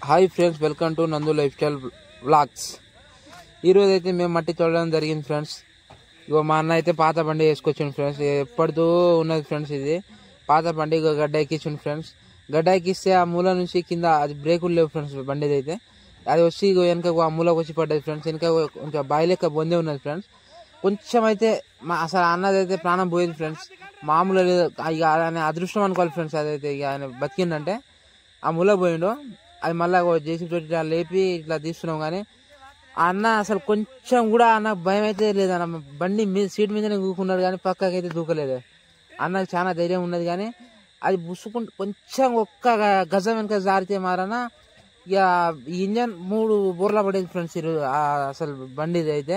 Hi friends welcome to Nandu lifestyle vlogs ఈరోజు అయితే మేము మట్టి తోడడం జరిగింది ఫ్రెండ్స్ ఇగో మా అన్న అయితే పాత బండి వేసుకొచ్చిండు ఫ్రెండ్స్ ఎప్పటితో ఉన్నది ఫ్రెండ్స్ ఇది పాత బండి ఇగో గడ్డ ఎక్కించిండు ఫ్రెండ్స్ గడ్డ ఎక్కిస్తే ఆ మూల నుంచి కింద అది బ్రేకులు లేవు ఫ్రెండ్స్ బండిది అయితే అది వచ్చి ఇగో వెనక ఆ మూలకు వచ్చి పడ్డది ఫ్రెండ్స్ వెనక కొంచెం బాయి లెక్క బొందే ఉన్నది ఫ్రెండ్స్ కొంచెం అయితే మా అసలు అన్నది అయితే ప్రాణం పోయింది ఫ్రెండ్స్ మామూలు లేదు ఇక ఆయన అదృష్టం అనుకోవాలి ఫ్రెండ్స్ అదైతే ఇక ఆయన బతికిందంటే ఆ ముల పోయిండు అది మళ్ళీ జేసీ తోటి ఇట్లా లేపి ఇట్లా తీస్తున్నాం కానీ ఆ అన్న అసలు కొంచెం కూడా అన్న భయం అయితే లేదు అన్న బండి మీ సీట్ మీదనే కూకున్నాడు కానీ పక్కకి అయితే దూకలేదు అన్నకు చాలా ధైర్యం ఉన్నది కానీ అది బుసుకుంటూ కొంచెం ఒక్క గ- గజం వెనక జారితే మారన ఇక ఈ ఇంజన్ మూడు బోర్లా పడేది ఫ్రెండ్స్ అసలు బండిది అయితే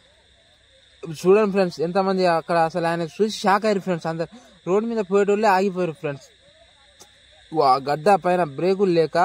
చూడండి ఫ్రెండ్స్ ఎంతమంది అక్కడ అసలు ఆయన చూసి షాక్ అయ్యారు ఫ్రెండ్స్ అందరు రోడ్డు మీద పోయేటోళ్ళే ఆగిపోయారు ఫ్రెండ్స్ వా గడ్డ పైన బ్రేకులు లేక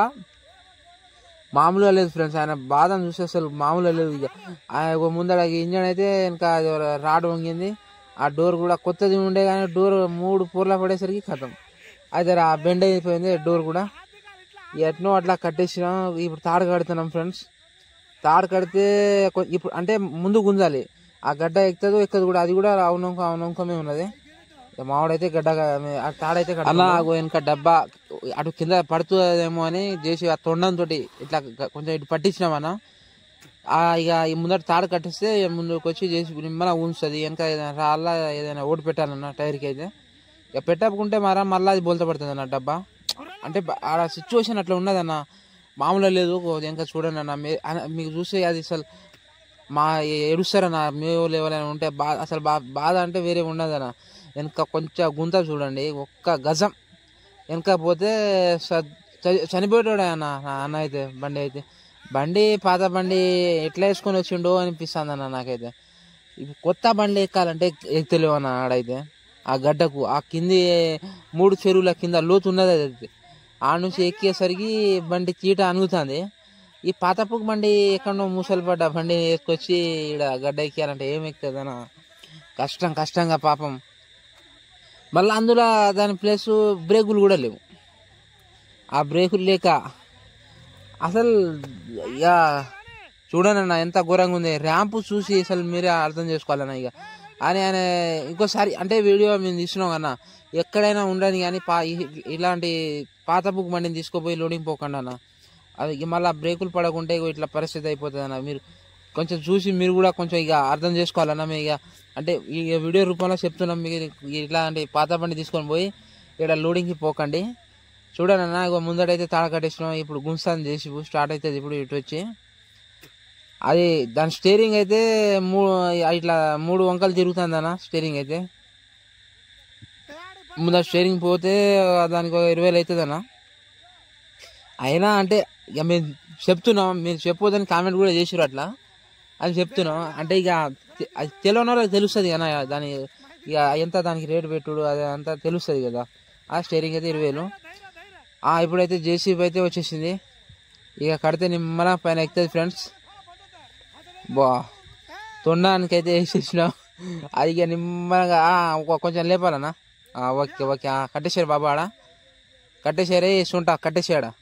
మామూలుగా లేదు ఫ్రెండ్స్ ఆయన బాధను చూస్తే అసలు మామూలుగా లేదు ఇక ఆయన ఒక ముందర ఇంజన్ అయితే ఇంకా రాడ్ వంగింది ఆ డోర్ కూడా కొత్తది ఉండే కానీ డోర్ మూడు పూర్ల పడేసరికి ఖతం అయితే ఆ బెండ్ అయిపోయింది డోర్ కూడా ఎట్నో అట్లా కట్టేసినాం ఇప్పుడు తాడు కడుతున్నాం ఫ్రెండ్స్ తాడు కడితే కొ- ఇప్పుడు అంటే ముందు గుంజాలి ఆ గడ్డ ఎక్కుతుందో ఎక్కదు కూడా అది కూడా అవునొంక అవునొంకమే ఉన్నది ఇక మావాడైతే గడ్డ ఆ తాడైతే అలా వెనక డబ్బా అటు కింద పడుతుందేమో అని చేసి ఆ తొండంతో ఇట్లా గ- కొంచెం ఇటు పట్టించినామన్నా ఆ ఇక ఈ ముందర తాడు కట్టిస్తే ముందుకు వచ్చి చేసి నిమ్మల ఉంచుతుంది వెనక ఏదైనా రాళ్ళ ఏదైనా ఓటు పెట్టాలన్న టైర్కి అయితే ఇక పెట్టకుంటే మరా మళ్ళీ అది బోల్త పడుతుంది అన్న డబ్బా అంటే బ- ఆడ సిచ్యువేషన్ అట్లా ఉన్నదన్న మామూలుగా లేదు ఇంకా చూడండి అన్న మీ- అన- మీకు చూస్తే అది అసలు మా ఏడుస్తారన్న మీ వాళ్ళు ఎవరైనా ఉంటే బాధ అసలు బా బాధ అంటే వేరే ఉండదన్న వెనక కొంచెం గుంత చూడండి ఒక్క గజం వెనక పోతే స- చ- చనిపోయాడు అన్న నా అన్న అయితే బండి అయితే బండి పాత బండి ఎట్లా వేసుకొని వచ్చిండో అనిపిస్తుంది అన్న నాకైతే ఇప్పుడు కొత్త బండి ఎక్కాలంటే ఎక్కలేవు అన్న ఆడైతే ఆ గడ్డకు ఆ కింది మూడు చెరువుల కింద లోతు ఉన్నది అది అయితే. ఆ నుంచి ఎక్కేసరికి బండి చీట అనుగుతుంది ఈ పాతపుక్ బండి ఎక్కడో మూసలు పడ్డ బండి వేసుకొచ్చి ఇక్కడ గడ్డ ఎక్కాలంటే ఏం ఎక్కుతుందన్న కష్టం కష్టంగా పాపం మళ్ళీ అందులో దాని ప్లేస్ బ్రేకులు కూడా లేవు ఆ బ్రేకులు లేక అసలు ఇక చూడండి అన్న ఎంత ఘోరంగా ఉంది ర్యాంపు చూసి అసలు మీరే అర్థం చేసుకోవాలన్న ఇక అని ఆయన ఇంకోసారి అంటే వీడియో మేము తీసినాం అన్న ఎక్కడైనా ఉండని కానీ పా ఇ- ఇలాంటి పాత బుక్ బండిని తీసుకుపోయి లోడింగ్ పోకండి అన్న అది ఇక మళ్ళీ బ్రేకులు పడకుంటే ఇగో ఇట్లా పరిస్థితి అయిపోతుంది అన్న మీరు కొంచెం చూసి మీరు కూడా కొంచెం ఇక అర్థం చేసుకోవాలన్న మీ ఇక అంటే ఈ వీడియో రూపంలో చెప్తున్నాం మీరు ఇట్లాంటి పాత బండి తీసుకొని పోయి ఇక్కడ లోడింగ్కి పోకండి చూడండి అన్న ఇగో ముందడైతే తాళ కట్టేసినాం ఇప్పుడు గుంస్తాను చేసి స్టార్ట్ అవుతుంది ఇప్పుడు ఇటు వచ్చి అది దాని స్టీరింగ్ అయితే మూ ఇట్లా మూడు వంకలు తిరుగుతుంది అన్న స్టీరింగ్ అయితే ముందర స్టీరింగ్ పోతే దానికి ఒక ఇరవై వేలు అవుతుంది అన్న అయినా అంటే ఇక మేము చెప్తున్నాం మీరు చెప్పొద్దని కామెంట్ కూడా చేసిరు అట్లా అది చెప్తున్నాం అంటే ఇక తె- అది తెలియని వాళ్ళకి తెలుస్తుంది కదా దాని ఇక ఎంత దానికి రేటు పెట్టుడు అది అంతా తెలుస్తుంది కదా ఆ స్టీరింగ్ అయితే ఇరవై వేలు ఆ, ఇప్పుడైతే జేసీబీ అయితే వచ్చేసింది ఇక కడితే నిమ్మల పైన ఎక్కుతుంది ఫ్రెండ్స్ బా తొండానికి అయితే వేసేసినాం అది ఇక నిమ్మలంగా ఆ, ఒక- కొంచెం లేపాలన్నా ఆ, ఓకే ఓకే ఆ, కట్టేశారు బాబా ఆడ కట్టేశారే వేసుకుంటా కట్టేసాడా